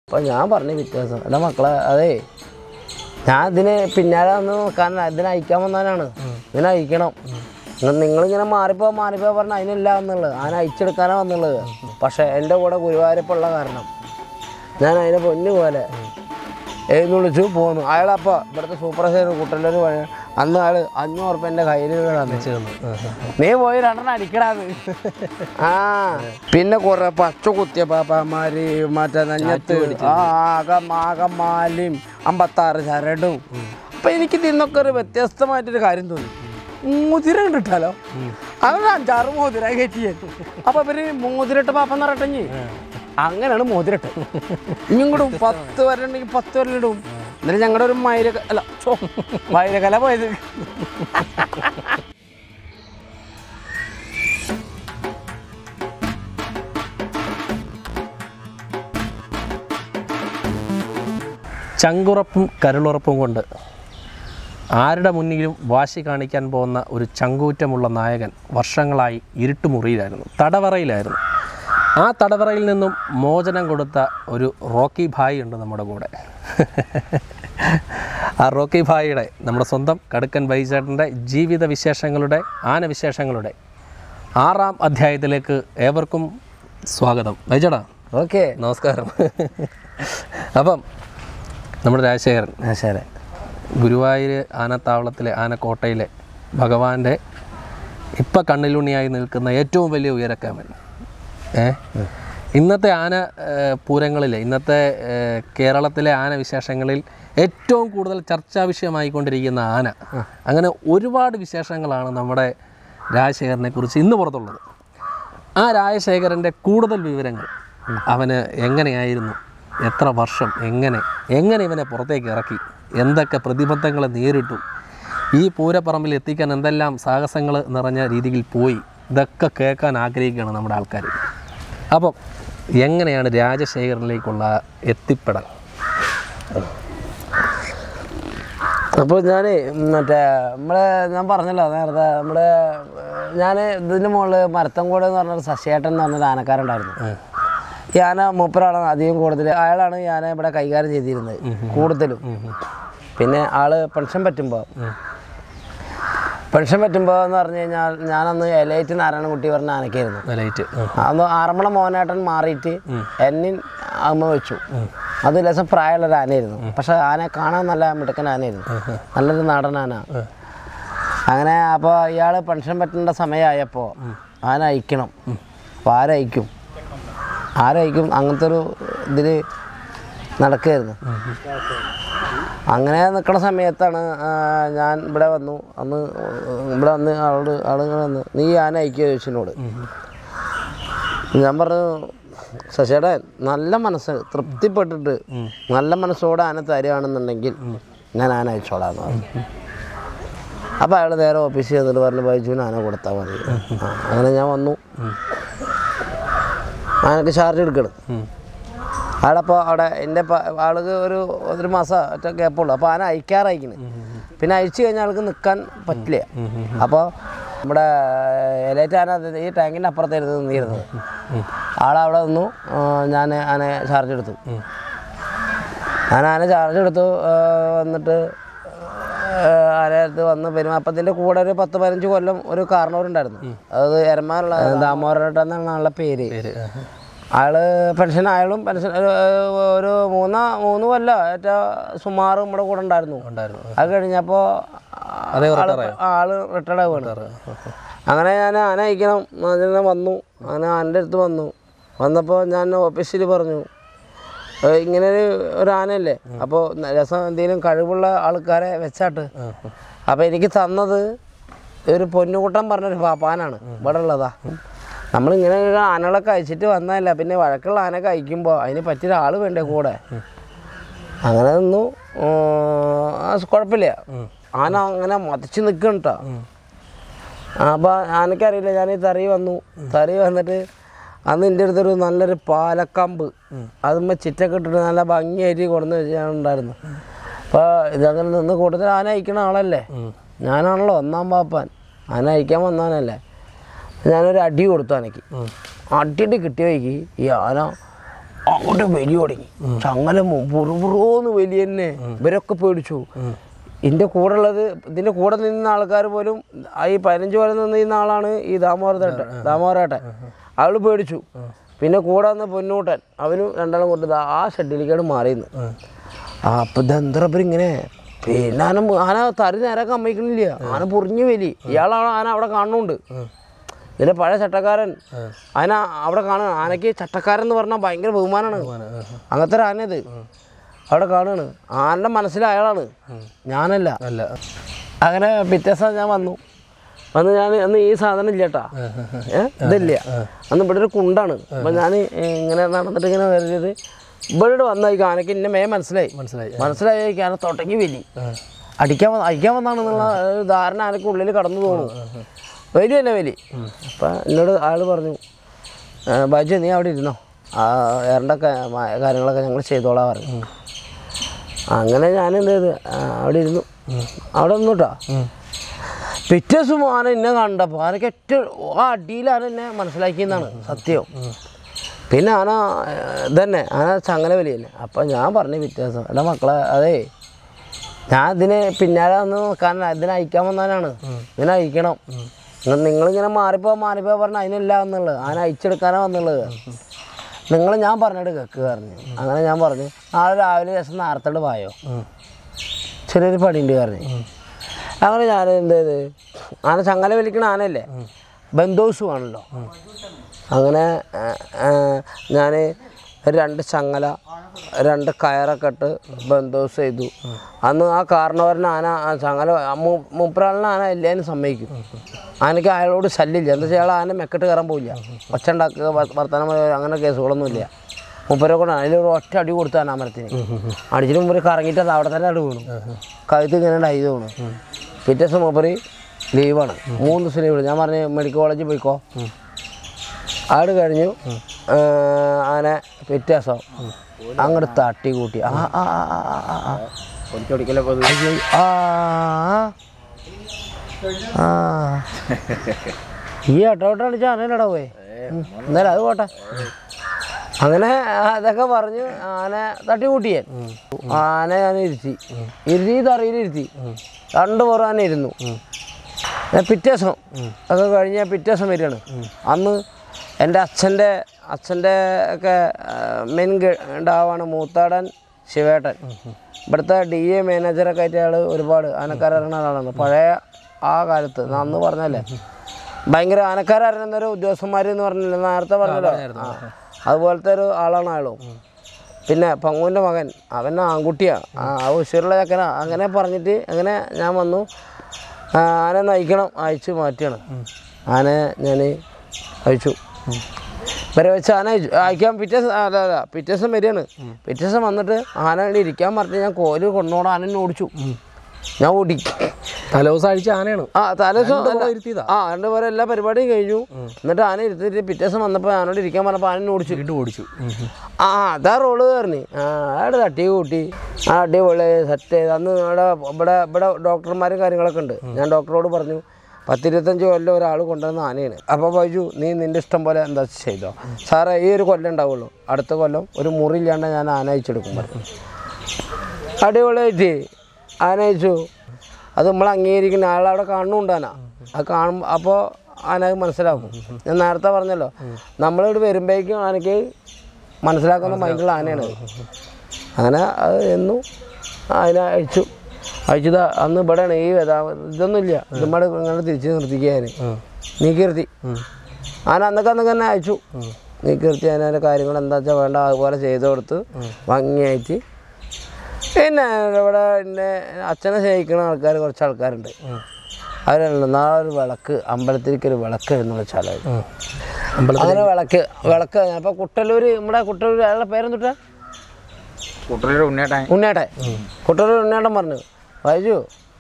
അപ്പോൾ ഞാൻ പറഞ്ഞ വ്യത്യാസം എടാ മക്കളെ അതേ ഞാൻ ഇതിന് പിന്നാലെ വന്ന് നോക്കാൻ ഇതിനെ അയക്കാൻ വന്നവനാണ് ഇതിനെ അയക്കണം നിങ്ങൾ നിങ്ങളിങ്ങനെ മാറിപ്പോ മാറിപ്പോ പറഞ്ഞ അതിനില്ല എന്നുള്ളത് അതിനെ അയച്ചെടുക്കാനാണ് വന്നുള്ളത് പക്ഷേ എൻ്റെ കൂടെ ഗുരുവായൂരപ്പുള്ള കാരണം ഞാൻ അതിനെ പൊന്നു പോലെ എഴുന്ന് വിളിച്ചു പോന്നു അയാളപ്പോൾ ഇവിടുത്തെ സൂപ്പർ സ്റ്റേർ കുട്ടല്ലൊരു വഴി അന്ന് അയാൾ അഞ്ഞൂറ് ഉറുപ്പ എൻ്റെ കയ്യിൽ തന്നു ചേർന്ന് ആ, ആ. നീ പോയി രണ്ടെണ്ണം അടിക്കടാത് ആ പിന്നെ കുറെ പച്ച കുത്തിയ പാപ്പാമാര് മറ്റേ നെഞ്ഞത്ത് ആ ആകം ആകമാലും അമ്പത്താറ് ചരടും അപ്പൊ എനിക്ക് ഇതിന്നൊക്കെ ഒരു വ്യത്യസ്തമായിട്ടൊരു കാര്യം തോന്നി മോതിര കണ്ടിട്ടാലോ അവൻ അഞ്ചാറ് മോതിര കയറ്റിയ അപ്പൊ ഇവര് മോതിരട്ട് പാപ്പം നിറട്ടഞ്ഞ് അങ്ങനെയാണ് മോതിരട്ട് ഇങ്ങോട്ടും പത്ത് വരെ ഉണ്ടെങ്കിൽ പത്ത് വരെ ഇടും എന്നിട്ട് ഞങ്ങളുടെ ഒരു മൈര അല്ല ഛോ, മൈരകല പോയത് ചങ്കുറപ്പും കരുളുറപ്പും കൊണ്ട് ആരുടെ മുന്നിലും വാശി കാണിക്കാൻ പോകുന്ന ഒരു ചങ്കൂറ്റമുള്ള നായകൻ വർഷങ്ങളായി ഇരുട്ടുമുറിയിലായിരുന്നു തടവറയിലായിരുന്നു ആ തടവറയിൽ നിന്നും മോചനം കൊടുത്ത ഒരു റോക്കി ഭായി ഉണ്ട് നമ്മുടെ കൂടെ ആ റോക്കി ഭായിയുടെ നമ്മുടെ സ്വന്തം കടുക്കൻ ബൈചേട്ടൻ്റെ ജീവിത വിശേഷങ്ങളുടെ ആനവിശേഷങ്ങളുടെ ആറാം അധ്യായത്തിലേക്ക് ഏവർക്കും സ്വാഗതം ബൈചേട്ടാ ഓക്കെ നമസ്കാരം അപ്പം നമ്മുടെ രാജശേഖരൻ ആ ശരി ഗുരുവായൂർ ആനത്താവളത്തിലെ ആനക്കോട്ടയിലെ ഭഗവാന്റെ ഇപ്പം കണ്ണിലുണ്ണിയായി നിൽക്കുന്ന ഏറ്റവും വലിയ ഉയരക്കാമൻ ഏ ഇന്നത്തെ ആന ഏ, പൂരങ്ങളിലെ ഇന്നത്തെ ഏ, കേരളത്തിലെ ആന വിശേഷങ്ങളിൽ ഏറ്റവും കൂടുതൽ ചർച്ചാ വിഷയമായിക്കൊണ്ടിരിക്കുന്ന ആന അങ്ങനെ ഒരുപാട് വിശേഷങ്ങളാണ് നമ്മുടെ രാജശേഖരനെ കുറിച്ച് ഇന്ന് പുറത്തുള്ളത് ആ രാജശേഖരൻ്റെ കൂടുതൽ വിവരങ്ങൾ അവന് എങ്ങനെയായിരുന്നു എത്ര വർഷം എങ്ങനെ എങ്ങനെ ഇവനെ പുറത്തേക്ക് ഇറക്കി എന്തൊക്കെ പ്രതിബന്ധങ്ങളെ നേരിട്ടു ഈ പൂരപ്പറമ്പിൽ എത്തിക്കാൻ എന്തെല്ലാം സാഹസങ്ങൾ നിറഞ്ഞ രീതിയിൽ പോയി ഇതൊക്കെ കേൾക്കാൻ ആഗ്രഹിക്കുകയാണ് നമ്മുടെ ആൾക്കാർ അപ്പം എങ്ങനെയാണ് രാജശേഖരനിലേക്കുള്ള എത്തിപ്പെടൽ അപ്പോൾ ഞാൻ മറ്റേ നമ്മളെ ഞാൻ പറഞ്ഞല്ലോ നേരത്തെ നമ്മുടെ ഞാൻ ഇതിന് മുകളിൽ മരത്തങ്കോട് എന്ന് പറഞ്ഞൊരു ശശിയേട്ടൻ എന്ന് പറഞ്ഞൊരു ആനക്കാരുണ്ടായിരുന്നു ഈ ആന മൂപ്പരാണ് അധികം കൂടുതൽ അയാളാണ് ഈ ആന ഇവിടെ കൈകാര്യം ചെയ്തിരുന്നത് കൂടുതലും പിന്നെ ആള് പെൻഷൻ പറ്റുമ്പോൾ പെൻഷൻ പറ്റുമ്പോൾ എന്ന് പറഞ്ഞു കഴിഞ്ഞാൽ ഞാനന്ന് എലൈറ്റ് നാരായണൻകുട്ടി പറഞ്ഞ ആനക്കായിരുന്നു ലൈറ്റ് അന്ന് ആറന്മുള മോഹനേട്ടൻ മാറിയിട്ട് എന്നിൻ അമ്മ വെച്ചു അത് ലേശം പ്രായമുള്ള ഒരു ആനയായിരുന്നു പക്ഷെ ആന കാണാൻ നല്ല മിടുക്കൻ ആനയായിരുന്നു നല്ലൊരു നാടൻ ആന അങ്ങനെ അപ്പോൾ ഇയാൾ പെൻഷൻ പറ്റേണ്ട സമയമായപ്പോൾ ആന അയക്കണം അപ്പോൾ ആരയക്കും ആരയക്കും അങ്ങനത്തെ ഒരു ഇതിൽ നടക്കുകയായിരുന്നു അങ്ങനെ നിൽക്കുന്ന സമയത്താണ് ആ, ഞാൻ ഇവിടെ വന്നു അന്ന് ഇവിടെ വന്ന് ആളോട് ആളുകൾ വന്ന് നീ ആന അയക്കുക ചോദിച്ചതിനോട് ഞാൻ പറഞ്ഞു ശശിയേടൻ നല്ല മനസ്സ് തൃപ്തിപ്പെട്ടിട്ട് നല്ല മനസ്സോടെ ആന തരികയാണെന്നുണ്ടെങ്കിൽ ഞാൻ ആന അയച്ചോളാന്ന് പറഞ്ഞു അപ്പോൾ അയാൾ നേരെ ഓഫീസിൽ ചെന്നിട്ട് പറഞ്ഞു ബൈജുവിന് ആന കൊടുത്താൽ മതി ആ, അങ്ങനെ ഞാൻ വന്നു ആനക്ക് ചാർജ് എടുക്കണം അയാളപ്പോൾ അവിടെ എൻ്റെ ആൾക്ക് ഒരു ഒരു മാസം ഒറ്റ ഗ്യാപ്പുള്ളൂ അപ്പോൾ ആന അയക്കാറയക്കുന്നു പിന്നെ അയച്ചു കഴിഞ്ഞാൽ ആൾക്ക് നിൽക്കാൻ പറ്റില്ല അപ്പോൾ നമ്മുടെ എലൈറ്റ് ആന അത് ഈ ടാങ്കിൻ്റെ അപ്പുറത്തായിരുന്നു നിന്നിരുന്നത് ആളവിടെ നിന്നു ആ, ഞാൻ ആന ചാർജ് എടുത്തു ഞാൻ ആന ചാർജ് എടുത്തു ആ, വന്നിട്ട് ആനടുത്ത് വന്ന് പെരുമാപ്പത്തിൻ്റെ കൂടെ ഒരു പത്ത് പതിനഞ്ച് കൊല്ലം ഒരു കാരണവരുണ്ടായിരുന്നു അത് എരമാനുള്ള ദാമോദരേട്ടെന്നാണ് ആളുടെ പേര് പേര് ആള് പെൻഷൻ ആയാലും പെൻഷൻ ഒരു ഒരു മൂന്നാ മൂന്ന് കൊല്ലം ഏറ്റവും സുമാർ നമ്മുടെ കൂടെ ഉണ്ടായിരുന്നു ഉണ്ടായിരുന്നു അത് കഴിഞ്ഞപ്പോൾ അതേ ആള് ആള് റിട്ടയർഡ് ആവുകയാണ് അങ്ങനെ ഞാൻ ആന അയക്കണം അതിനെ വന്നു അങ്ങനെ ആൻ്റെ അടുത്ത് വന്നു വന്നപ്പോൾ ഞാൻ ഓഫീസിൽ പറഞ്ഞു "ഏ, ഇങ്ങനെ ഒരു ഒരു ആനയല്ലേ അപ്പോൾ രസം എന്തെങ്കിലും കഴിവുള്ള ആൾക്കാരെ വെച്ചാട്ട് അപ്പോൾ എനിക്ക് തന്നത് ഒരു പൊന്നുകൂട്ടം പറഞ്ഞൊരു പാപ്പാനാണ് ഇവിടെ ഉള്ളതാ നമ്മളിങ്ങനെ ആനകളൊക്കെ അയച്ചിട്ട് വന്നതല്ല പിന്നെ വഴക്കുള്ള ആനയൊക്കെ അയക്കുമ്പോൾ അതിന് പറ്റിയ ആൾ വേണ്ടേ കൂടെ അങ്ങനെ നിന്നു ആ, കുഴപ്പമില്ല ആന അങ്ങനെ മതിച്ച് നിൽക്കണം കേട്ടോ അപ്പോൾ ആനക്കറിയില്ല ഞാൻ ഈ തറി വന്നു തറി വന്നിട്ട് അന്ന് എൻ്റെ അടുത്തൊരു നല്ലൊരു പാലക്കമ്പ് അതുമ്പോൾ ചിറ്റൊക്കെ ഇട്ടിട്ട് നല്ല ഭംഗിയായിട്ട് കൊടുന്ന് വെച്ചിട്ടുണ്ടായിരുന്നു അപ്പോൾ ഇതങ്ങനെ നിന്ന് കൂടുതൽ ആന അയക്കണ ആളല്ലേ ഞാനാണല്ലോ ഒന്നാം പാപ്പാൻ ആന അയക്കാൻ വന്നാനല്ലേ ഞാനൊരു അടി കൊടുത്തു ആനയ്ക്ക് അടിയിട്ട് കിട്ടിയ വഴിക്ക് ഈ ആന അങ്ങോട്ട് വലിയ തുടങ്ങി ചങ്ങല പുറുപുറോന്ന് വലിയ തന്നെ ഇവരൊക്കെ പേടിച്ചു ഇതിന്റെ കൂടെ ഉള്ളത് ഇതിന്റെ കൂടെ നിന്ന ആൾക്കാർ പോലും ആ ഈ പതിനഞ്ച് പോലെ നിന്ന ആളാണ് ഈ ദാമോദരേട്ടൻ ദാമോദരേട്ടൻ ആള് പേടിച്ചു പിന്നെ കൂടെ വന്ന പൊന്നൂട്ടൻ അവനും രണ്ടാളും കൊണ്ട് ദാ ആ ഷെഡിലേക്കാണ് മാറിയെന്ന് ആ അപ്പൊ ഇതെന്താ ഇങ്ങനെ പിന്നെ ആന മു- ആന തരി നേരൊക്കെ അമ്മയ്ക്കണില്ല ആന പൊറിഞ്ഞു വലി ഇയാളാണ് ആന അവിടെ കാണുന്നുണ്ട് ഇതിന്റെ പഴയ ചട്ടക്കാരൻ ആന അവിടെ കാണുക ആനയ്ക്ക് ചട്ടക്കാരൻ എന്ന് പറഞ്ഞാൽ ഭയങ്കര ബഹുമാനമാണ് അങ്ങനത്തെ ഒരു ആനയത് അവിടെ കാണുകയാണ് ആനയുടെ മനസ്സിൽ അയാളാണ് ഞാനല്ല അല്ല അങ്ങനെ പിറ്റേ ദിവസം ഞാൻ വന്നു വന്ന് ഞാൻ അന്ന് ഈ സാധനം ഇല്ല കേട്ടാ ഏ ഇതില്ല അന്ന് ഇവിടെ ഒരു കുണ്ടാണ് അപ്പം ഞാൻ ഇങ്ങനെ നടന്നിട്ട് ഇങ്ങനെ വരുന്നത് ഇവിടെ വന്ന ഈ ആനയ്ക്ക് എന്നെ മേ മനസ്സിലായി മനസ്സിലായി മനസ്സിലായി ഈ ആന തൊട്ടയ്ക്ക് വലി അടിക്കാൻ വന്ന അടിക്കാൻ വന്നാണെന്നുള്ള ഒരു ധാരണ ആനയ്ക്ക് ഉള്ളിൽ കടന്നു തോന്നുന്നു വലിയ തന്നെ വലി അപ്പം എന്നോട് ആൾ പറഞ്ഞു "ആ, ബാജു നീ അവിടെ ഇരുന്നോ ആ ഏറേണ്ട കാര്യങ്ങളൊക്കെ ഞങ്ങൾ ചെയ്തോളാം പറഞ്ഞു അങ്ങനെ ഞാൻ എന്ത് ചെയ്ത് ആ, അവിടെ ഇരുന്നു അവിടെ നിന്നു കേട്ടോ പിറ്റേ ദിവസം ആന എന്നെ കണ്ടപ്പോൾ ആനയ്ക്ക് ഏറ്റവും ആ അടിയിൽ ആന എന്നെ മനസ്സിലാക്കിയെന്നാണ് സത്യം പിന്നെ ആന ഏഹ്, ഇതന്നെ ആന ചങ്ങല വലി തന്നെ അപ്പം ഞാൻ പറഞ്ഞു പിറ്റേ ദിവസം എടാ മക്കളെ അതേ ഞാൻ ഇതിന് പിന്നാലെ വന്ന് നോക്കാൻ ഇതിനെ അയക്കാൻ വന്നവനാണ് ഇതിനെ അയക്കണം നിങ്ങൾ- നിങ്ങളിങ്ങനെ മാറിപ്പോ മാറിപ്പോ പറഞ്ഞ അതിനല്ല വന്നുള്ളത് ആന അയച്ചെടുക്കാനാണ് വന്നുള്ളത് നിങ്ങൾ ഞാൻ പറഞ്ഞിട്ട് കേക്ക് പറഞ്ഞു അങ്ങനെ ഞാൻ പറഞ്ഞു നാളെ രാവിലെ ദിവസം നേരത്തോട് പായോ ചെറിയൊരു പണിയുണ്ട് പറഞ്ഞു അങ്ങനെ ഞാൻ എന്ത് ചെയ്ത് ആന ചങ്ങല വലിക്കണ ആനയല്ലേ ബന്ധുസുമാണല്ലോ അങ്ങനെ ഞാൻ രണ്ട് ചങ്ങല രണ്ട് കയറൊക്കെ ഇട്ട് ബന്ധോസ് ചെയ്തു അന്ന് ആ കാരണവരന് ആന ആ ചങ്ങല മുപ്പരാളിന് ആന എല്ലാവരും സമ്മതിക്കും ആനയ്ക്ക് അയാളോട് ശല്യമില്ല എന്താ വെച്ചാൽ അയാൾ ആന മെക്കെട്ട് കയറാൻ പോയില്ല ഒച്ച ഉണ്ടാക്കുക വ- വർത്തമാനം പറയുക അങ്ങനെ കേസുകളൊന്നുമില്ല മുപ്പരെ കൊണ്ട് അതിലൊരു ഒറ്റ അടി കൊടുത്തു ആനാമരത്തിന് അടിച്ചിട്ട് മുമ്പ് കറങ്ങിയിട്ട് അത് അവിടെ തന്നെ അടി വീണു കഴുത്ത് ഇങ്ങനെ ഉണ്ടായി വീണു പിറ്റേ ദിവസം മൂപ്പര് ലീവാണ് മൂന്ന് ദിവസം ലീവ് ഞാൻ പറഞ്ഞു മെഡിക്കൽ കോളേജിൽ പോയിക്കോ ആട് കഴിഞ്ഞു ആ, ആനെ പിറ്റേ ദിവസം അങ്ങോട്ട് തട്ടി കൂട്ടി ആ ആ ആ ആ ആ, ആ ആ അയ്യോ, ആ ആ ഈ എട്ടോട്ട് അടിച്ച ആനയിലടാ പോയി എന്തായാലും അത് പോട്ടെ അങ്ങനെ അതൊക്കെ പറഞ്ഞ് ആന തട്ടി കൂട്ടിയൻ ആന ഞാൻ ഇരുത്തി ഇരുത്തി തറയിൽ ഇരുത്തി രണ്ട് പുറം ആന ഇരുന്നു ഞാൻ പിറ്റേ ദിവസം ഒക്കെ കഴിഞ്ഞ് ഞാൻ പിറ്റേ ദിവസം വരികയാണ് അന്ന് എൻ്റെ അച്ഛൻ്റെ അച്ഛൻ്റെ ഒക്കെ മെയിൻ ഉണ്ടാവാണ് മൂത്താടൻ ശിവേട്ടൻ ഇവിടുത്തെ ഡി എ മാനേജറൊക്കെ ആയിട്ട് അയാൾ ഒരുപാട് ആനക്കാരറിയുന്ന ആളാണ് പഴയ ആ കാലത്ത് ഞാൻ അന്ന് പറഞ്ഞല്ലേ ഭയങ്കര ആനക്കാരറിയുന്ന ഒരു ഉദ്യോഗസ്ഥന്മാർ എന്ന് പറഞ്ഞില്ല നേരത്തെ പറഞ്ഞല്ലോ ആ, അതുപോലത്തെ ഒരു ആളാണ് അയാളും പിന്നെ പങ്കുവിൻ്റെ മകൻ അവൻ ആൺകുട്ടിയാണ് ആ ഉശിറുള്ള ചക്കന അങ്ങനെ പറഞ്ഞിട്ട് അങ്ങനെ ഞാൻ വന്നു ആ, ആനെ നയിക്കണം അയച്ചു മാറ്റിയാണ് ആനെ ഞാൻ അയച്ചു വരെ വെച്ച് ആന അയച്ചു അയക്കാൻ പിറ്റേ ദിവസം അല്ല അല്ല പിറ്റേ ദിവസം വരികയാണ് പിറ്റേ ദിവസം വന്നിട്ട് ആന ഇവിടെ ഇരിക്കാൻ പറഞ്ഞ് ഞാൻ കോല് കൊണ്ടോടെ ആനനെ ഓടിച്ചു ഞാൻ ഓടി തലേദിവസം അഴിച്ച ആനയാണ് ആ തലേദിവസം രണ്ടുപേരെ അല്ല- ഇരുത്തിയതാ? ആ രണ്ടുപേരെ എല്ലാ പരിപാടിയും കഴിഞ്ഞു എന്നിട്ട് ആന ഇരുത്തിട്ട് പിറ്റേ ദിവസം വന്നപ്പോൾ ആനോട് ഇരിക്കാൻ പറഞ്ഞപ്പോൾ ആനനെ ഓടിച്ചു വീണ്ടും ഓടിച്ചു ആ അതാ റോള് കയറി ആ അവിടെ തട്ടി കൂട്ടി ആ അടിപൊളി സെറ്റ് ചെയ്ത് അന്ന് ഇവിടെ ഇവിടെ ഇവിടെ ഡോക്ടർമാരും കാര്യങ്ങളൊക്കെ ഉണ്ട് ഞാൻ ഡോക്ടറോട് പറഞ്ഞു പത്തിരുപത്തഞ്ച് കൊല്ലം ഒരാൾ കൊണ്ടുവന്ന ആനയാണ് അപ്പോൾ ബൈജു നീ നിൻ്റെ ഇഷ്ടം പോലെ എന്താ ചെയ്തോ സാറേ ഈ ഒരു കൊല്ലം ഉണ്ടാവുള്ളൂ അടുത്ത കൊല്ലം ഒരു മുറി ഇല്ലാണ്ട് ഞാൻ ആന അയച്ചെടുക്കും പറഞ്ഞു അടിപൊളിയായിട്ട് ആന അയച്ചു അത് നമ്മൾ അംഗീകരിക്കുന്ന ആളവിടെ കാണുന്നുണ്ട് ആന അത് കാണുമ്പോൾ അപ്പോൾ ആന അത് മനസ്സിലാക്കും ഞാൻ നേരത്തെ പറഞ്ഞല്ലോ നമ്മളിവിടെ വരുമ്പോഴേക്കും ആനയ്ക്ക് മനസ്സിലാക്കുന്ന മൈൻഡുള്ള ആനയാണ് അത്. അങ്ങനെ അത് എന്നു അതിനെ അയച്ചു അയച്ചത് അന്ന് ഇവിടെയാണ് ഈ വേദാ- ഇതൊന്നുമില്ല നമ്മുടെ ഇങ്ങനെ തിരിച്ച് നിർത്തിക്കുക ഞാൻ നീക്കി നിർത്തി ആന അന്നൊക്കെ അന്നൊക്കെ തന്നെ അയച്ചു നീക്കി നിർത്തി അതിൻ്റെ കാര്യങ്ങൾ എന്താ വെച്ചാൽ വേണ്ട അതുപോലെ ചെയ്ത് കൊടുത്ത് ഭംഗിയായിട്ട് പിന്നെ ഇവിടെ എന്നെ അച്ഛനെ സ്നേഹിക്കുന്ന ആൾക്കാർ കുറച്ച് ആൾക്കാരുണ്ട് അവരുണ്ട് നാളെ ഒരു വിളക്ക് അമ്പലത്തിലേക്ക് ഒരു വിളക്ക് എന്ന് വെച്ചാൽ അമ്പലത്തിൽ അങ്ങനെ വിളക്ക് വിളക്ക് അപ്പോൾ കുട്ടല്ലൂർ നമ്മുടെ കുട്ടല്ലൂർ അയാളുടെ പേരെന്തുട്ടാ കുട്ടരുടെ ഉണ്ണേട്ടാൻ ഉണ്ണേട്ടെ കുട്ടല്ലൂർ ഉണ്ണേട്ടൻ പറഞ്ഞു വൈജു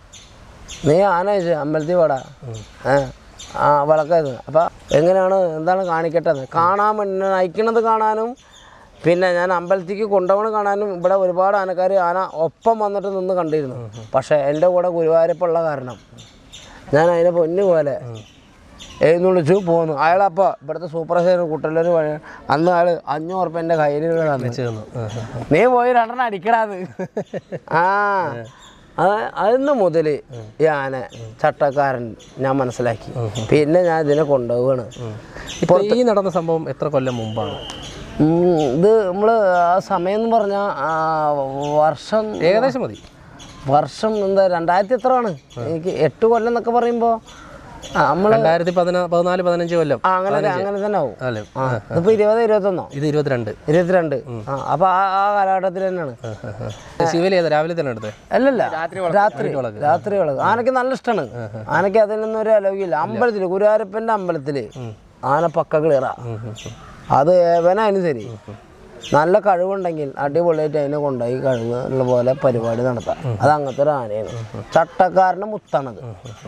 നീ ആന വെച്ചു അമ്പലത്തിൽ പോടാ ഏ ആ വിളക്കായിരുന്നു അപ്പം എങ്ങനെയാണ് എന്താണ് കാണിക്കട്ടെ കാണാൻ വേണ്ടി നയിക്കണത് കാണാനും പിന്നെ ഞാൻ അമ്പലത്തിലേക്ക് കൊണ്ടുപോകണ കാണാനും ഇവിടെ ഒരുപാട് ആനക്കാർ ആന ഒപ്പം വന്നിട്ട് നിന്ന് കണ്ടിരുന്നു പക്ഷേ എൻ്റെ കൂടെ ഗുരുവായൂരപ്പുള്ള കാരണം ഞാൻ അതിനെ പൊന്നു പോലെ എഴുന്നള്ളിച്ചു പോന്നു അയാളപ്പോൾ ഇവിടുത്തെ സൂപ്പർ സ്റ്റേഷൻ കൂട്ടല്ലൊരു വഴി അന്ന് അയാൾ അഞ്ഞൂറ് ഉറുപ്പ്യ എൻ്റെ കയ്യിൽ തന്നു വെച്ച് തന്നു ആ, ആ, ആ. നീ പോയി രണ്ടെണ്ണം അടിക്കടാത് ആ അത് അതിന്ന് മുതൽ ഈ ആന ചട്ടക്കാരൻ ഞാൻ മനസ്സിലാക്കി പിന്നെ ഞാൻ ഇതിനെ കൊണ്ടുപോവാണ് ഇപ്പൊ ഈ നടന്ന സംഭവം എത്ര കൊല്ലം മുമ്പാണ് ഉം, ഇത് നമ്മൾ ആ സമയം എന്ന് പറഞ്ഞാൽ വർഷം ഏകദേശം മതി വർഷം എന്താ രണ്ടായിരത്തി എത്ര ആണ് എനിക്ക് എട്ട് കൊല്ലം എന്നൊക്കെ പറയുമ്പോൾ നമ്മൾ രണ്ടായിരത്തി പതിനാ പതിനാല് പതിനഞ്ച് കൊല്ലം അങ്ങനെ അങ്ങനെ തന്നെ ആവും അല്ലേ ആ ഇതിപ്പോൾ ഇരുപത് ഇരുപത്തൊന്നോ ഇത് ഇരുപത്തിരണ്ട് ഇരുപത്തിരണ്ട് ആ അപ്പോൾ ആ ആ കാലഘട്ടത്തിൽ തന്നെയാണ് ശിവലി ഏതാ രാവിലെ തന്നെ എടുത്തത് അല്ലല്ല രാത്രി രാത്രി വിളക്ക് ആനയ്ക്ക് നല്ല ഇഷ്ടമാണ് ആനയ്ക്ക് അതിൽ നിന്നും ഒരു അലൗകില്ല അമ്പലത്തിൽ ഗുരുവായൂരപ്പൻ്റെ അമ്പലത്തിൽ ആന പക്ക ക്ലിയറാ അത് ഏവനായാലും ശരി നല്ല കഴിവുണ്ടെങ്കിൽ അടിപൊളിയായിട്ട് അതിനെ കൊണ്ടുപോയി കഴിവ് ഉള്ള പോലെ പരിപാടി നടത്താം അത് അങ്ങനത്തെ ഒരു ആനയാണ് ചട്ടക്കാരൻ്റെ മുത്താണത്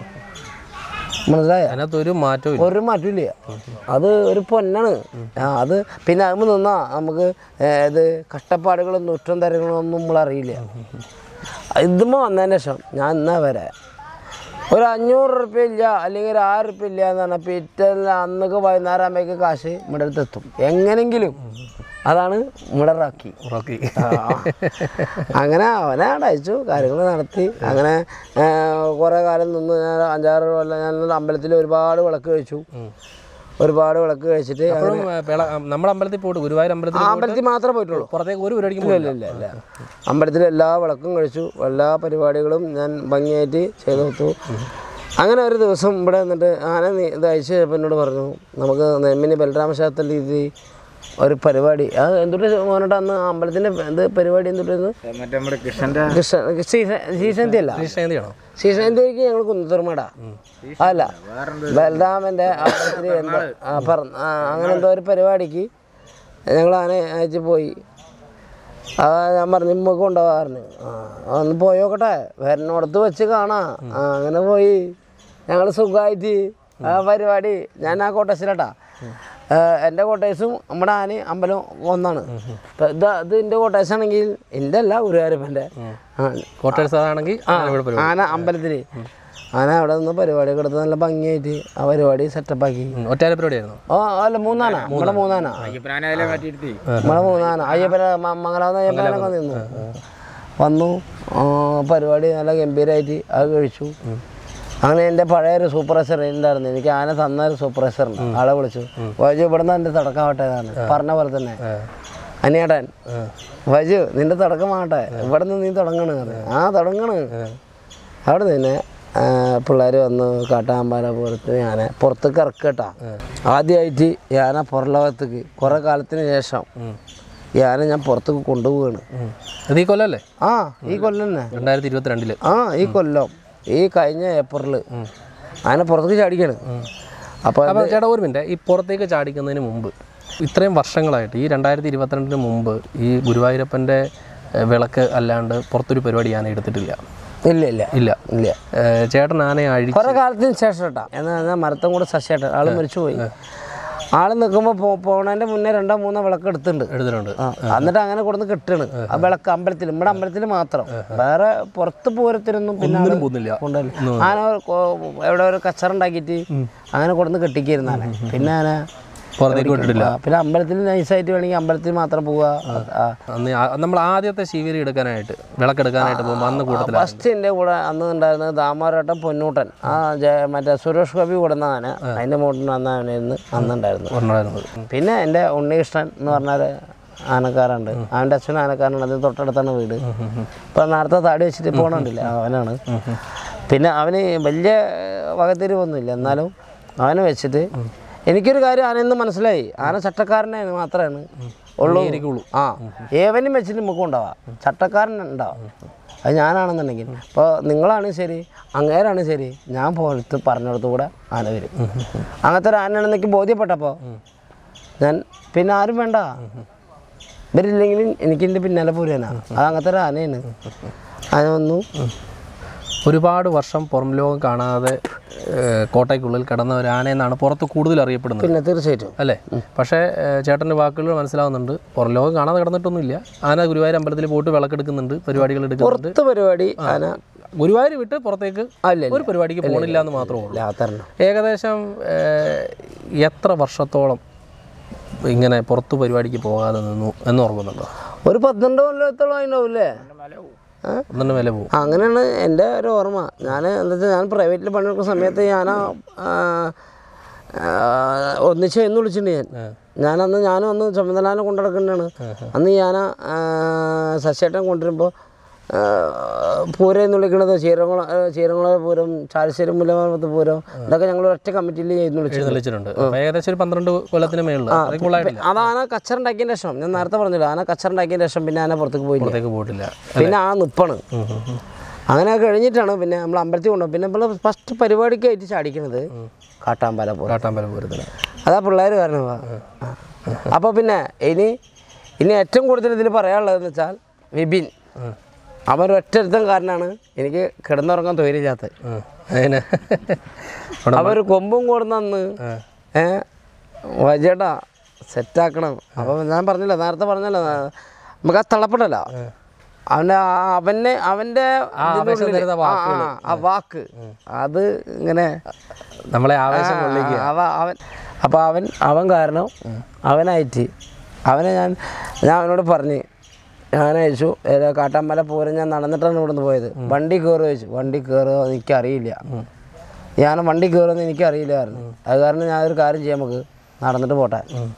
മനസ്സിലായ അതിനകത്ത് ഒരു മാറ്റവും ഇല്ല ഒരു മാറ്റമില്ല അത് ഒരു പൊന്നാണ് ആ അത് പിന്നെ അത് നിന്നാ നമുക്ക് ഏ, ഇത് കഷ്ടപ്പാടുകളും നുറ്റം തരങ്ങളൊന്നും നമ്മൾ അറിയില്ല ഇതുമ്മ വന്നതിന് ശേഷം ഞാൻ എന്നാ വരെ ഒരു അഞ്ഞൂറ് റുപ്യ ഇല്ല അല്ലെങ്കിൽ ഒരു ആയിരം റുപ്യ ഇല്ല എന്ന് പറഞ്ഞാൽ പിറ്റേന്ന് അന്നൊക്കെ വൈകുന്നേരം ആകുമ്പോഴേക്ക് കാശ് ഇവിടെ അടുത്ത് എത്തും എങ്ങനെങ്കിലും അതാണ് ഇവിടെ റാക്കി റോക്കി അങ്ങനെ അവനെ അവിടെ അയച്ചു കാര്യങ്ങൾ നടത്തി അങ്ങനെ കുറേ കാലം നിന്ന് ഞാൻ അഞ്ചാറ് കൊല്ലം ഞാൻ അമ്പലത്തിൽ ഒരുപാട് വിളക്ക് കഴിച്ചു ഒരുപാട് വിളക്ക് കഴിച്ചിട്ട് അപ്പോഴും പേള നമ്മുടെ അമ്പലത്തിൽ പോയിട്ട് ഗുരുവായൂർ അമ്പലത്തിൽ ആ അമ്പലത്തിൽ മാത്രമേ പോയിട്ടുള്ളൂ പുറത്തേക്ക് ഒരു പരിപാടിക്കും ഇല്ല ഇല്ല ഇല്ല അമ്പലത്തിൽ എല്ലാ വിളക്കും കഴിച്ചു എല്ലാ പരിപാടികളും ഞാൻ ഭംഗിയായിട്ട് ചെയ്തു കൊടുത്തു അങ്ങനെ ഒരു ദിവസം ഇവിടെ വന്നിട്ട് ആന നീ ഇത് അയച്ചു കഴിഞ്ഞപ്പോൾ എന്നോട് പറഞ്ഞു നമുക്ക് നെമ്മിനി ബലരാമശാസ്ത്ര രീതി ഒരു പരിപാടി അത് എന്തുട്ട് മോനോട്ട് അന്ന് അമ്പലത്തിൻ്റെ ഇത് പരിപാടി എന്തുട്ടായിരുന്നു മറ്റേ നമ്മുടെ കൃഷ്ണന്റെ കൃഷ്ണ ശ്രീശാന്തി അല്ല ശ്രീശാന്തിയാണോ ശ്രീശാന്തിക്ക് ഞങ്ങൾ കുന്നത്തുറമടാ അല്ല ബലരാമൻ്റെ അമ്പലത്തിൽ എന്തോ ആ, പറ- ആ, അങ്ങനെ എന്തോ ഒരു പരിപാടിക്ക് ഞങ്ങൾ ആനെ അയച്ച് പോയി ആ ഞാൻ പറഞ്ഞു നമുക്ക് കൊണ്ടുപോകാൻ പറഞ്ഞു ആ ഒന്ന് പോയി നോക്കട്ടെ വരുന്നോടത്ത് വെച്ച് കാണാം ആ അങ്ങനെ പോയി ഞങ്ങൾ സുഖമായിട്ട് ആ പരിപാടി ഞാൻ ആ കോട്ടേഴ്സിലാട്ടാ എൻ്റെ കോട്ടേഴ്സും നമ്മുടെ ആന അമ്പലം ഒന്നാണ് ഇപ്പം ഇത് ഇത് എൻ്റെ കോട്ടേഴ്സ് ആണെങ്കിൽ എൻ്റെ അല്ല ഗുരുവായൂരപ്പൻ്റെ ആ കോട്ടേഴ്സ് ആണെങ്കിൽ ഇവിടെ പരിപാടി ആന അമ്പലത്തിൽ ആന അവിടെ നിന്ന് പരിപാടിയൊക്കെ എടുത്ത് നല്ല ഭംഗിയായിട്ട് ആ പരിപാടി സെറ്റപ്പാക്കി ഉം, ഒറ്റയാല പരിപാടിയായിരുന്നു ഓ അല്ല മൂന്നാന നമ്മുടെ മൂന്നാന അയ്യപ്പനാനെ മാറ്റിയിരുത്തി നമ്മളെ മൂന്നാന അയ്യപ്പന മ- മംഗലാപുരം അയ്യപ്പനൊക്കെ നിന്നു വന്നു ആ, പരിപാടി നല്ല ഗംഭീരമായിട്ട് അത് കഴിച്ചു അങ്ങനെ എൻ്റെ പഴയ ഒരു സൂപ്പർവൈസർ ഉണ്ടായിരുന്നു എനിക്ക് ആന തന്ന ഒരു സൂപ്പർവൈസർ ഉണ്ട് ആളെ വിളിച്ചു വൈജു ഇവിടുന്ന് എൻ്റെ തുടക്കമാവട്ടെ എന്നാണ് പറഞ്ഞ പോലെ തന്നെ അനിയേട്ടൻ വൈജു നിന്റെ തുടക്കമാവട്ടെ ഇവിടെ നിന്ന് നീ തുടങ്ങണ് പറഞ്ഞു. ആ തുടങ്ങണ് അവിടെ നിന്ന് പിള്ളേർ വന്ന് കാട്ടാമ്പാല പുറത്ത് ഞാൻ പുറത്തേക്ക് ഇറക്കട്ടാ ആദ്യമായിട്ട് ഞാന പുറലോകത്തേക്ക് കുറേ കാലത്തിന് ശേഷം ഞാന ഞാൻ പുറത്തേക്ക് കൊണ്ടുപോവാണ് ഉം. ഇത് ഈ കൊല്ലം അല്ലേ ആ ഈ കൊല്ലം തന്നെ രണ്ടായിരത്തി ഇരുപത്തിരണ്ടില് ആ ഈ കൊല്ലം ഈ കഴിഞ്ഞ ഏപ്രിൽ ആന പുറത്തേക്ക് ചാടിക്കാണ് അപ്പോൾ അപ്പോൾ ചേട്ടാ ഒരു മിനിറ്റ് ഈ പുറത്തേക്ക് ചാടിക്കുന്നതിന് മുമ്പ് ഇത്രയും വർഷങ്ങളായിട്ട് ഈ രണ്ടായിരത്തി ഇരുപത്തിരണ്ടിന് മുമ്പ് ഈ ഗുരുവായൂരപ്പൻ്റെ ഏഹ്, വിളക്ക് അല്ലാണ്ട് പുറത്തൊരു പരിപാടി ഞാൻ എടുത്തിട്ടില്ല ഇല്ല ഇല്ല ഇല്ല ഇല്ല ഏഹ്, ചേട്ടൻ ആനയെ അഴി കുറെ കാലത്തിന് ശേഷം കേട്ടാ എന്നാൽ മരത്തും കൂടെ ശശിയേട്ടൻ ആള് മരിച്ചുപോയി ആള് നിൽക്കുമ്പോൾ പോ പോണതിന്റെ മുന്നേ രണ്ടോ മൂന്നോ വിളക്ക് എടുത്തിട്ടുണ്ട് എടുത്തിട്ടുണ്ട് ആ, എന്നിട്ട് അങ്ങനെ കൊടുന്ന് കിട്ടണ് ആ വിളക്ക് അമ്പലത്തിൽ നമ്മുടെ അമ്പലത്തിൽ മാത്രം വേറെ പുറത്ത് പൂരത്തിനൊന്നും പിന്നെ ആള് ഒന്നിനും പോകുന്നില്ല കൊണ്ടുവരില്ല ആന കൊ- എവിടെ ഒരു കച്ചറ ഉണ്ടാക്കിയിട്ട് അങ്ങനെ കൊടുന്ന് കെട്ടിക്കായിരുന്നു ആന പിന്നെ ആന പുറത്തേക്ക് വിട്ടിട്ടില്ല ആ, പിന്നെ അമ്പലത്തിൽ നൈസായിട്ട് വേണമെങ്കിൽ അമ്പലത്തിൽ മാത്രം പോവുക ആ. അന്ന് ആ- നമ്മൾ ആദ്യത്തെ ശിവരി എടുക്കാനായിട്ട് വിളക്കെടുക്കാനായിട്ട് പോകുമ്പോൾ അന്ന് കൂട്ടത്തിലാണ് ഫസ്റ്റ് എൻ്റെ കൂടെ അന്ന് ഉണ്ടായിരുന്നത് ദാമോരട്ടൻ പൊന്നൂട്ടൻ ആ ജയ- മറ്റേ സുരേഷ് ഗോപി കൊടുന്ന ആന അതിൻ്റെ മുകളിൽ അന്ന് അവനായിരുന്നു അന്നുണ്ടായിരുന്നു പറഞ്ഞായിരുന്നത് പിന്നെ എൻ്റെ ഉണ്ണികൃഷ്ണൻ എന്ന് പറഞ്ഞാൽ ആനക്കാരുണ്ട് അവൻ്റെ അച്ഛൻ ആനക്കാരനാണ് അത് തൊട്ടടുത്താണ് വീട് ഇപ്പം നേരത്തെ താടി വെച്ചിട്ട് പോകണുണ്ടില്ല അവനാണ് പിന്നെ അവന് വലിയ വകതിരിവൊന്നുമില്ല എന്നാലും അവനെ വെച്ചിട്ട് എനിക്കൊരു കാര്യം ആനയെന്ന് മനസ്സിലായി ആന ചട്ടക്കാരനെ മാത്രമാണ് ഉള്ളൂ ആ ഏവനും വെച്ചിട്ട് നമുക്ക് ഉണ്ടാവാം ചട്ടക്കാരൻ ഉണ്ടാവാം അത് ഞാനാണെന്നുണ്ടെങ്കിൽ ഇപ്പോൾ നിങ്ങളാണ് ശരി അങ്ങേരാണ് ശരി ഞാൻ പോലത്ത് പറഞ്ഞിടത്തു കൂടെ ആന വരും അങ്ങനത്തെ ഒരു ആനയാണെന്നൊക്കെ ബോധ്യപ്പെട്ടപ്പോൾ ഞാൻ പിന്നെ ആരും വേണ്ട ഇവരില്ലെങ്കിലും എനിക്കെൻ്റെ പിന്നാലെ പോരാനാ അത് അങ്ങനത്തെ ഒരു ആനയാണ് ആന വന്നു ഒരുപാട് വർഷം പുറം ലോകം കാണാതെ ഏഹ്, കോട്ടയ്ക്കുള്ളിൽ കിടന്ന ഒരു ആനയെന്നാണ് പുറത്ത് കൂടുതൽ അറിയപ്പെടുന്നത് പിന്നെ തീർച്ചയായിട്ടും അല്ലേ പക്ഷേ ഏഹ്, ചേട്ടൻ്റെ വാക്കുകൾ മനസ്സിലാവുന്നുണ്ട് പുറം ലോകം കാണാതെ കിടന്നിട്ടൊന്നുമില്ല ആന ഗുരുവായൂർ അമ്പലത്തിൽ പോയിട്ട് വിളക്കെടുക്കുന്നുണ്ട് പരിപാടികൾ എടുക്കുന്നുണ്ട് പുറത്ത് പരിപാടി ആന ഗുരുവായൂർ വിട്ട് പുറത്തേക്ക് അല്ല ഒരു പരിപാടിക്ക് പോകണില്ല എന്ന് മാത്രമേ ഉള്ളൂ യാത്രണ് ഏകദേശം ഏഹ്, എത്ര വർഷത്തോളം ഇങ്ങനെ പുറത്ത് പരിപാടിക്ക് പോകാതെ നിന്നു എന്ന് ഓർക്കുന്നുണ്ടോ ഒരു പന്ത്രണ്ട് കൊല്ലത്തോളം അതിനാവില്ലേ ഒന്നിന് വില പോകും അങ്ങനെയാണ് എൻ്റെ ഒരു ഓർമ്മ ഞാൻ എന്താ വെച്ചാൽ ഞാൻ പ്രൈവറ്റിൽ പണിയെടുക്കുന്ന സമയത്ത് ഞാൻ ഒന്നിച്ച് എന്ന് വിളിച്ചിട്ടുണ്ട് ഞാൻ ഞാനന്ന് ഞാനും അന്ന് ചുമതലാനെ കൊണ്ടുനടക്കുന്നതാണ് അന്ന് ഞാൻ ശശിയേട്ടൻ കൊണ്ടുവരുമ്പോൾ പൂരം എന്ന് വിളിക്കണത് ചീരകുളം ചീരകുള പൂരം ചാലശ്ശേരി മുല്ലമത്ത് പൂരം ഇതൊക്കെ ഞങ്ങൾ ഒറ്റ കമ്മിറ്റിയിൽ ചെയ്യുന്നു വിളിച്ചത് എഴുന്നള്ളിച്ചിട്ടുണ്ട് അപ്പോൾ ഏകദേശം ഒരു പന്ത്രണ്ട് കൊല്ലത്തിന് മേളിൽ അത് കൂടുതലായിട്ടില്ല അത് ആന കച്ചറുണ്ടാക്കിയതിന് ശേഷം ഞാൻ നേരത്തെ പറഞ്ഞല്ലോ ആന കച്ചറുണ്ടാക്കിയതിന് ശേഷം പിന്നെ ആന പുറത്തേക്ക് പോയില്ല പുറത്തേക്ക് പോയിട്ടില്ല പിന്നെ ആ നിപ്പാണ് അങ്ങനെ കഴിഞ്ഞിട്ടാണ് പിന്നെ നമ്മൾ അമ്പലത്തിൽ കൊണ്ടുപോകും പിന്നെ നമ്മൾ ഫസ്റ്റ് പരിപാടിക്കായിട്ട് ചാടിക്കണത് കാട്ടാമ്പല പോലെ കാട്ടാമ്പല പൂരത്തിന് അതാ പിള്ളേർ കാരണമാ അപ്പോൾ പിന്നെ ഇനി ഇനി ഏറ്റവും കൂടുതൽ ഇതിൽ പറയാനുള്ളതെന്ന് വെച്ചാൽ വിപിൻ അവൻ ഒറ്റരുത്തം കാരനാണ് എനിക്ക് കിടന്നുറങ്ങാൻ തൊഴിലില്ലാത്തത് ഉം. അതിന് ഇവിടെ അവർ കൊമ്പും കൊടുന്നന്ന് ഏ വജേട്ടാ സെറ്റാക്കണം അപ്പം ഞാൻ പറഞ്ഞില്ല നേരത്തെ പറഞ്ഞല്ലോ നമുക്ക് ആ തള്ളപ്പെടല്ലോ അവൻ്റെ ആ- അവനെ അവൻ്റെ ഇതിൻ്റെ ആവേശം ഉള്ളില് തരുന്ന ആ, ആ, ആ വാക്ക് അത് ഇങ്ങനെ നമ്മളെ ആവേശം ആ, കൊള്ളിക്കുക അവ അവൻ അപ്പോൾ അവൻ അവൻ കാരണം അവനായിട്ട് അവനെ ഞാൻ ഞാൻ അവനോട് പറഞ്ഞ് ഞാൻ അയച്ചു ഏതാ കാട്ടാമ്പല പൂരം ഞാൻ നടന്നിട്ടാണ് ഇവിടുന്ന് പോയത് വണ്ടി കയറുക ചോദിച്ചു വണ്ടി കയറുക എനിക്കറിയില്ല ഞാൻ വണ്ടി കയറുമെന്ന് എനിക്കറിയില്ലായിരുന്നു അത് കാരണം ഞാനൊരു കാര്യം ചെയ്യാം നമുക്ക് നടന്നിട്ട് പോട്ടെ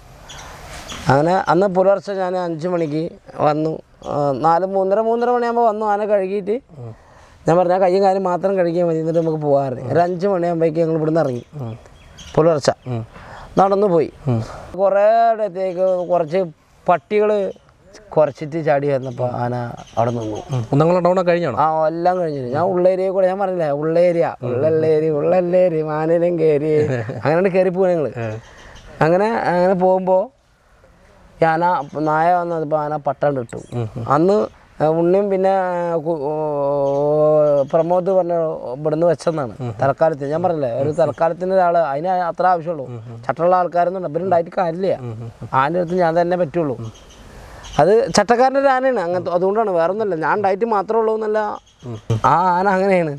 അങ്ങനെ അന്ന് പുലർച്ചെ ഞാൻ അഞ്ച് മണിക്ക് വന്നു ആ, നാല് മൂന്നര മൂന്നര മണിയാകുമ്പോൾ വന്നു ആന കഴുകിയിട്ട് ഞാൻ പറഞ്ഞ കയ്യും കാര്യം മാത്രം കഴുകിയാൽ മതി എന്നിട്ട് നമുക്ക് പോകാറുണ്ട് ഒരു അഞ്ച് മണിയാകുമ്പോഴേക്ക് ഞങ്ങൾ ഇവിടുന്ന് ഇറങ്ങി പുലർച്ച നടന്നു പോയി കുറേ ഇടത്തേക്ക് കുറച്ച് പട്ടികൾ കുറച്ചിട്ട് ചാടി വന്നപ്പോൾ ആന അവിടെ നിന്നു കുന്നംകുളം ടൗണൊക്കെ കഴിഞ്ഞാണോ ആ എല്ലാം കഴിഞ്ഞു ഞാൻ ഉള്ളേരിയ കൂടെ ഞാൻ പറഞ്ഞില്ലേ ഉള്ളേരിയ ഉള്ളല്ലേരി ഉള്ളല്ലേരി മാനിലും കയറി അങ്ങനെ കയറി പോയി ഞങ്ങൾ അങ്ങനെ അങ്ങനെ പോകുമ്പോൾ ഞാൻ നായ വന്നപ്പോൾ ആന പട്ടാണ്ട് ഇട്ടു അന്ന് ഉണ്ണിയും പിന്നെ കു- ഓ, പ്രമോദ് പറഞ്ഞ ഇവിടുന്ന് വെച്ചെന്നാണ് തൽക്കാലത്തിന് ഞാൻ പറഞ്ഞില്ലേ ഒരു തൽക്കാലത്തിന് ഒരാൾ അതിന് അത്ര ആവശ്യമുള്ളൂ ചട്ടമുള്ള ആൾക്കാരൊന്നും ഇവരുണ്ടായിട്ട് കാര്യമില്ല ആൻ്റെ അടുത്ത് ഞാൻ തന്നെ പറ്റുള്ളൂ അത് ചട്ടക്കാരൻ്റെ ഒരു ആനയാണ് അങ്ങനത്തെ അതുകൊണ്ടാണ് വേറെ ഒന്നുമല്ല ഞാൻ ഉണ്ടായിട്ട് മാത്രമേ ഉള്ളൂ എന്നല്ല ആ ആന അങ്ങനെയാണ്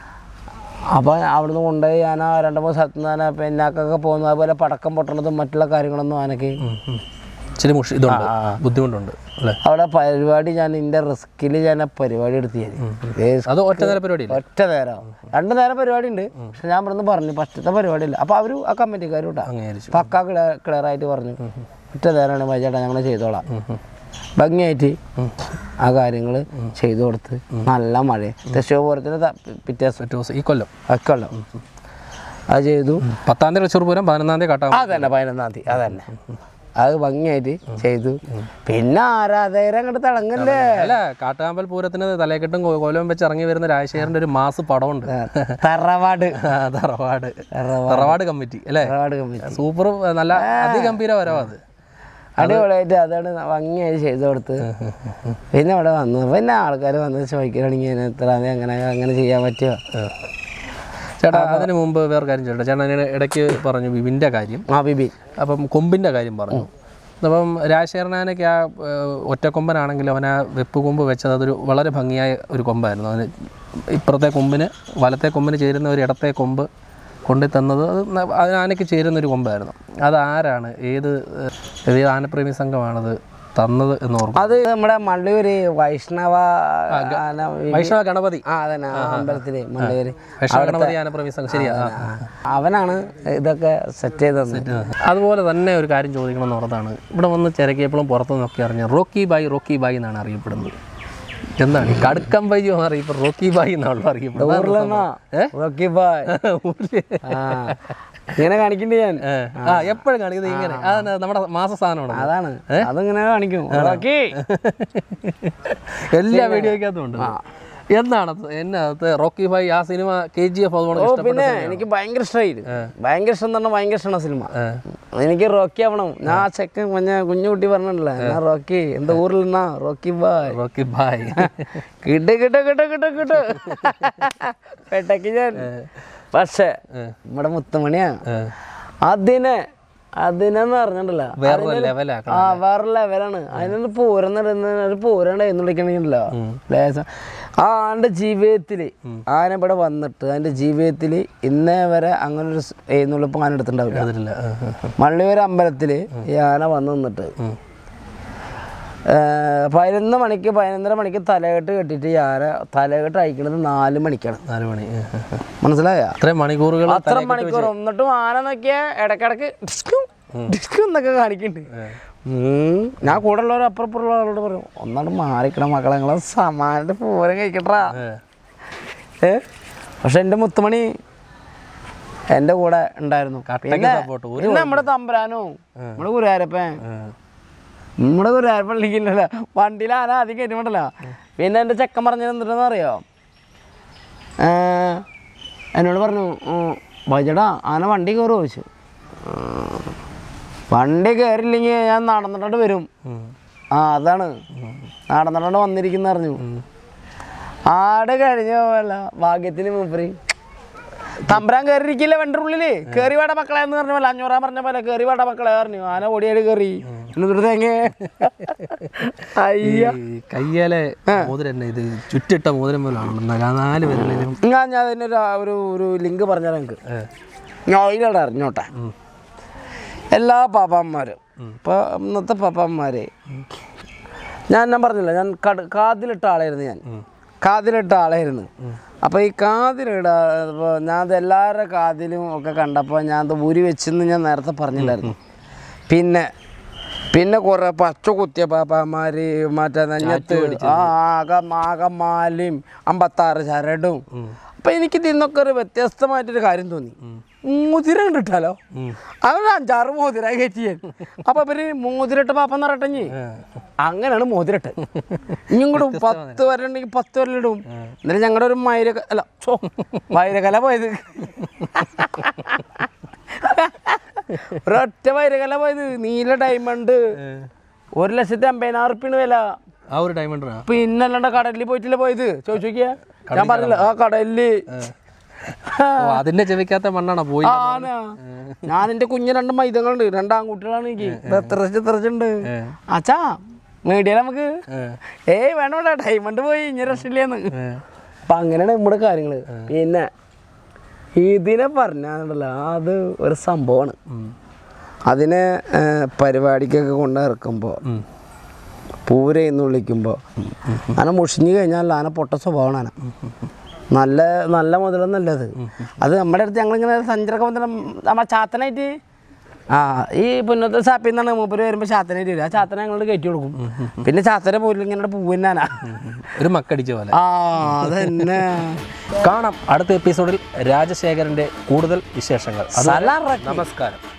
അപ്പോൾ അവിടുന്ന് കൊണ്ടുപോയി ആന രണ്ട് മൂന്ന് സ്ഥലത്ത് നിന്ന് ആന പിന്നാക്കൊക്കെ പോകുന്നു അതുപോലെ പടക്കം പൊട്ടണതും മറ്റുള്ള കാര്യങ്ങളൊന്നും ആനക്ക് ഇച്ചിരി മുഷി ഇതുണ്ട് ബുദ്ധിമുട്ടുണ്ട് അല്ലേ അവിടെ പരിപാടി ഞാൻ എൻ്റെ റിസ്കിൽ ഞാൻ ആ പരിപാടി എടുത്ത് ഞാൻ അത് ഒറ്റ നേര പരിപാടിയില്ല ഒറ്റ നേരം രണ്ട് നേരം പരിപാടി ഉണ്ട് പക്ഷെ ഞാൻ ഇവിടുന്ന് പറഞ്ഞു ഫസ്റ്റത്തെ പരിപാടി ഇല്ല അപ്പോൾ അവർ ആ കമ്മിറ്റിക്കാർ കേട്ടോ അംഗീകരിച്ചു പക്ക ക്ലിയർ ക്ലിയർ ആയിട്ട് പറഞ്ഞു ഒറ്റ നേരമാണ് വൈചേട്ടാ ഞങ്ങൾ ചെയ്തോളാം ഭംഗിയായിട്ട് ആ കാര്യങ്ങൾ ചെയ്തു കൊടുത്ത് നല്ല മഴ തൃശ്ശൂർ പൂരത്തിന് ത- പിറ്റേ ദിവസം മറ്റു ദിവസം ഈ കൊല്ലം ഒക്കെ ഉള്ള അത് ചെയ്തു പത്താം തീയതി തൃശ്ശൂർ പൂരം പതിനൊന്നാം തീയതി കാട്ടാം അതന്നെ പതിനൊന്നാം തീയതി അതന്നെ അത് ഭംഗിയായിട്ട് ചെയ്തു പിന്നെ ആരാധകരെ അങ്ങോട്ട് തിളങ്ങല്ലേ അല്ല കാട്ടാമ്പൽ പൂരത്തിന് തലേക്കെട്ടും കോ- കോലവും വെച്ച് ഇറങ്ങി വരുന്ന രാജശേഖരന്റെ ഒരു മാസ് പടമുണ്ട് തറവാട് ആ, തറവാട് തറവാട് കമ്മിറ്റി അല്ലേ തറവാട് കമ്മിറ്റി സൂപ്പർ നല്ല അതിഗംഭീര വരവാ അത് അടിപൊളിയായിട്ട് അതാണ് ഭംഗിയായിട്ട് ചെയ്തു കൊടുത്ത് പിന്നെ അവിടെ വന്നു പിന്നെ ആൾക്കാർ വന്ന് ചോദിക്കുകയാണെങ്കിൽ എത്ര അങ്ങനെ അങ്ങനെ ചെയ്യാൻ പറ്റുമോ ചേട്ടാ അതിന് മുമ്പ് വേറെ കാര്യം ചേട്ടാ ചേട്ടൻ അതിന് ഇടയ്ക്ക് പറഞ്ഞു വിവിൻ്റെ കാര്യം ആ ബിബി അപ്പം കൊമ്പിൻ്റെ കാര്യം പറഞ്ഞു അപ്പം രാജശേഖരനാനയ്ക്ക് ആ ഏഹ്, ഒറ്റക്കൊമ്പനാണെങ്കിലും അവൻ ആ വെപ്പ് കൊമ്പ് വെച്ചത് അതൊരു വളരെ ഭംഗിയായ ഒരു കൊമ്പായിരുന്നു അതിന് ഇപ്പുറത്തെ കൊമ്പിന് വലത്തെ കൊമ്പിന് ചേരുന്ന ഒരു ഇടത്തെ കൊമ്പ് കൊണ്ടു തന്നത് അത് ന- അതിന് ആനയ്ക്ക് ചേരുന്ന ഒരു കൊമ്പായിരുന്നു അത് ആരാണ് ഏത് ഏഹ്, ഏത് ആനപ്രേമി സംഘമാണത് തന്നത് എന്ന് ഓർക്കും അത് നമ്മുടെ മള്ളൂര് വൈഷ്ണവ ആന വി- വൈഷ്ണവ ഗണപതി ആ അതന്നെ ആ അമ്പലത്തില് മള്ളൂര് വൈഷ്ണവ ഗണപതി ആനപ്രേമി സംഘം ശരിയാ ആ. അവനാണ് ഇതൊക്കെ സെറ്റ് ചെയ്ത് തന്നത് അതുപോലെ തന്നെ ഒരു കാര്യം ചോദിക്കണം എന്ന് പറഞ്ഞതാണ് ഇവിടെ വന്ന് ചിരക്കിയപ്പോഴും പുറത്തു നിന്നൊക്കെ അറിഞ്ഞ റോക്കി ബായ് റോക്കി ബായ് എന്നാണ് അറിയപ്പെടുന്നത് എന്താണ് ഈ കടുക്കം ബൈജു എന്ന് അറിയപ്പെടുന്നത് റോക്കി ബായ് എന്നാണല്ലോ അറിയപ്പെടുന്നത് ഊരിലെന്നാ റോക്കി ബോയ് ഊരില്. ആ ഇങ്ങനെ കാണിക്കണ്ടേ ഞാൻ ഏ. ആ എപ്പോഴും കാണിക്കുന്നത് ഇങ്ങനെ അതാണ് നമ്മുടെ മാസ സാധനമാണ് അതാണ് അതിങ്ങനെ കാണിക്കും റോക്കി എല്ലാ വീഡിയോയ്ക്കകത്തും ഉണ്ട് എന്താണ് അത്? എന്നകത്ത് റോക്കി ബായ് ആ സിനിമ കെ ജി എഫ് അതുകൊണ്ട് ഓ ഇഷ്ടപ്പെട്ട പിന്നെ എനിക്ക് ഭയങ്കര ഇഷ്ടമായി ഭയങ്കര ഇഷ്ടം എന്ന് പറഞ്ഞാൽ ഭയങ്കര ഇഷ്ടമാണ് സിനിമ എനിക്ക് റോക്കി ആവണം ഞാൻ ആ ചെക്കൻ കുഞ്ഞ കുഞ്ഞുകുട്ടി പറഞ്ഞിട്ടില്ല ഞാൻ റോക്കി എന്താ ഊരിൽ നിന്നാ റോക്കി ബായ് റോക്കി ബായ് കിട്ടു കിട്ടു കിട്ടു കിട്ടു കിട്ടു പെട്ടക്ക് ഞാൻ പക്ഷേ നമ്മുടെ മുത്തുമണിയാ അതിനെ അതിനെന്ന് പറഞ്ഞിട്ടില്ല വേറൊരു ലെവലാക്കണം ആ വേറെ ലെവലാണ് അതിനൊരു പൂരം നടന്ന ഒരു പൂരം എന്നുള്ളിക്കണമെങ്കിലോ ലേശം ആ ആൻ്റെ ജീവിതത്തിൽ ആന ഇവിടെ വന്നിട്ട് അതിൻ്റെ ജീവിതത്തിൽ ഇന്നേ വരെ അങ്ങനെ ഒരു എഴുന്നള്ളിപ്പ് ആന എടുത്തിട്ടുണ്ടാവില്ല അതില്ല ആ, ആ, ആ. മള്ളിയൂർ അമ്പലത്തിൽ ഈ ആന വന്ന് നിന്നിട്ട് ഏർ പതിനൊന്ന് മണിക്ക് പതിനൊന്നര മണിക്ക് തലകെട്ട് കെട്ടിയിട്ട് ഈ ആന തലകെട്ട് അയക്കണത് നാല് മണിക്കാണ് നാല് മണി ആ, ആ, ആ. മനസ്സിലായ അത്രയും മണിക്കൂറുകൾ അത്ര മണിക്കൂർ എന്നിട്ടും ആന നോക്കിയാൽ ഇടക്കിടക്ക് ഡിസ്കും ഡിസ്കും എന്നൊക്കെ കാണിക്കുന്നുണ്ട് ഉം. ഞാൻ കൂടെ ഉള്ളവർ അപ്പുറപ്പുറമുള്ള ആളോട് പറയും ഒന്നാണ്ട് മാറിക്കണം മക്കളെ നിങ്ങളെ സമാനന്റെ പൂരം കഴിക്കട്ടാ ഏ പക്ഷെ എൻ്റെ മുത്തുമണി എൻ്റെ കൂടെ ഉണ്ടായിരുന്നു കട്ടയ്ക്ക് പിന്നെ support. ഒരു പിന്നെ നമ്മുടെ തമ്പുരാനോ നമ്മുടെ ഗുരുവാരപ്പൻ നമ്മുടെ ഗുരുവാരപ്പള്ളിക്കില്ലല്ലോ വണ്ടിയിൽ ആന അധികം കയറ്റുമുണ്ടല്ലോ പിന്നെ എൻ്റെ ചെക്കൻ പറഞ്ഞു എന്തിട്ടെന്ന് അറിയോ ഏ, എന്നോട് പറഞ്ഞു വൈജടാ ആന വണ്ടി കയറുമോ ചോദിച്ചു ഉം. വണ്ടി കയറില്ലെങ്കിൽ ഞാൻ നടന്നിട്ടോട്ട് വരും ആ അതാണ് നടന്നിട്ടോട്ട് വന്നിരിക്കുന്ന പറഞ്ഞു ആടെ കഴിഞ്ഞ പോലെ ഭാഗ്യത്തിന് മൂപ്പര് തമ്പരാൻ കയറിയിരിക്കില്ല വണ്ടിയുടെ ഉള്ളില് കേറി വാട മക്കളെ എന്ന് പറഞ്ഞ പോലെ അഞ്ഞൂറാൻ പറഞ്ഞ പോലെ കേറി വാട മക്കളെ പറഞ്ഞു ആന ഓടിയാട് കയറി എന്നിട്ട് തേങ്ങ അയ്യ ഈ കയ്യാലെ മോതിരം തന്നെ ഇത് ചുറ്റിട്ട മോതിരം പോലാണല്ലോ നാല് വിരലിലും ഞാൻ ഞാൻ അതിനൊരു ആ ഒരു ഒരു ലിങ്ക് പറഞ്ഞാൽ എനിക്ക് ഞാൻ അതിലൂടെ അറിഞ്ഞോട്ടെ എല്ലാ പാപ്പാന്മാരും ഇപ്പോൾ ഇന്നത്തെ പാപ്പാന്മാരെ ഞാൻ ഞാൻ പറഞ്ഞില്ല ഞാൻ കട കാതിലിട്ട ആളായിരുന്നു ഞാൻ കാതിലിട്ട ആളായിരുന്നു അപ്പോൾ ഈ കാതിലിട ഇപ്പോൾ ഞാൻ അത് എല്ലാവരുടെ കാതിലും ഒക്കെ കണ്ടപ്പോൾ ഞാൻ അത് ഊരി വെച്ചെന്ന് ഞാൻ നേരത്തെ പറഞ്ഞില്ലായിരുന്നു പിന്നെ പിന്നെ കുറേ പച്ച കുത്തിയ പാപ്പാമാർ മറ്റേ നെഞ്ഞത്ത് ആ ആകെ ആകമാലയും അമ്പത്താറ് ചരടും അപ്പം എനിക്ക് ഇതിന്നൊക്കെ ഒരു വ്യത്യസ്തമായിട്ടൊരു കാര്യം തോന്നി മോതിരം കണ്ടിട്ടാലോ അവർ അഞ്ചാറ് മോതിര കയറ്റിയ അപ്പൊ ഇവര് മോതിരട്ട് പാപ്പന്ന് പറയട്ടെ അങ്ങനെയാണ് മോതിരട്ട് ഇനിയും കൂടെ പത്ത് വരെ ഉണ്ടെങ്കിൽ പത്ത് വരലിടും എന്നിട്ട് ഞങ്ങളുടെ ഒരു മൈര അല്ല ഛോ, വൈരകല പോയത് ഒരൊറ്റ വൈരകല പോയത് നീല ഡയമണ്ട് ഒരു ലക്ഷത്തി അമ്പതിനായിരം ഉറുപ്പിയാണ് വില ആ ഒരു ഡയമണ്ട് പിന്നെ അല്ലാണ്ട് കടലിൽ പോയിട്ടില്ല പോയത് ചോദിച്ചു നോക്കിയാ ഞാൻ പറഞ്ഞില്ല ആ കടലില് അതിന്റെ ചെവിക്കാത്ത മണ്ണാണോ പോയി ആന ഞാൻ എന്റെ കുഞ്ഞ് രണ്ട് മൈതങ്ങളുണ്ട് രണ്ട് ആൺകുട്ടികളാണ് എനിക്ക് തെറച്ച് തെറച്ചുണ്ട് അച്ഛാ മേടിയാ നമുക്ക് ഏയ് വേണ്ട വേണ്ട ഡയമണ്ട് പോയി ഇനി രക്ഷയില്ലേന്ന് അപ്പൊ അങ്ങനെയാണ് നമ്മുടെ കാര്യങ്ങള് പിന്നെ ഇതിനെ പറഞ്ഞാണല്ലോ അത് ഒരു സംഭവമാണ് അതിനെ ഏർ, പരിപാടിക്കൊക്കെ കൊണ്ട് ഇറക്കുമ്പോൾ പൂരയെന്ന് വിളിക്കുമ്പോൾ ആന മുഷിഞ്ഞു കഴിഞ്ഞാൽ ആന പൊട്ട സ്വഭാവമാണ് ആന നല്ല നല്ല മുതലൊന്നല്ല അത് അത് നമ്മുടെ അടുത്ത് ഞങ്ങളിങ്ങനെ സഞ്ചരക്ക മുതല നമ്മ ചാത്തനായിട്ട് ആ ഈ പുന്നത്തെ ഷാപ്പിൽ നിന്നാണ് മൂപ്പര് വരുമ്പോൾ ചാത്തനായിട്ട് വരും ആ ചാത്തനെ ഞങ്ങളോട് കയറ്റി കൊടുക്കും പിന്നെ ചാത്തനെ പോലും ഇങ്ങനെ പൂവന്നാനാ ഒരു മക്കടിച്ച പോലെ ആ അതന്നെ കാണാം അടുത്ത എപ്പിസോഡിൽ രാജശേഖരന്റെ കൂടുതൽ വിശേഷങ്ങൾ അത് സലാറ നമസ്കാരം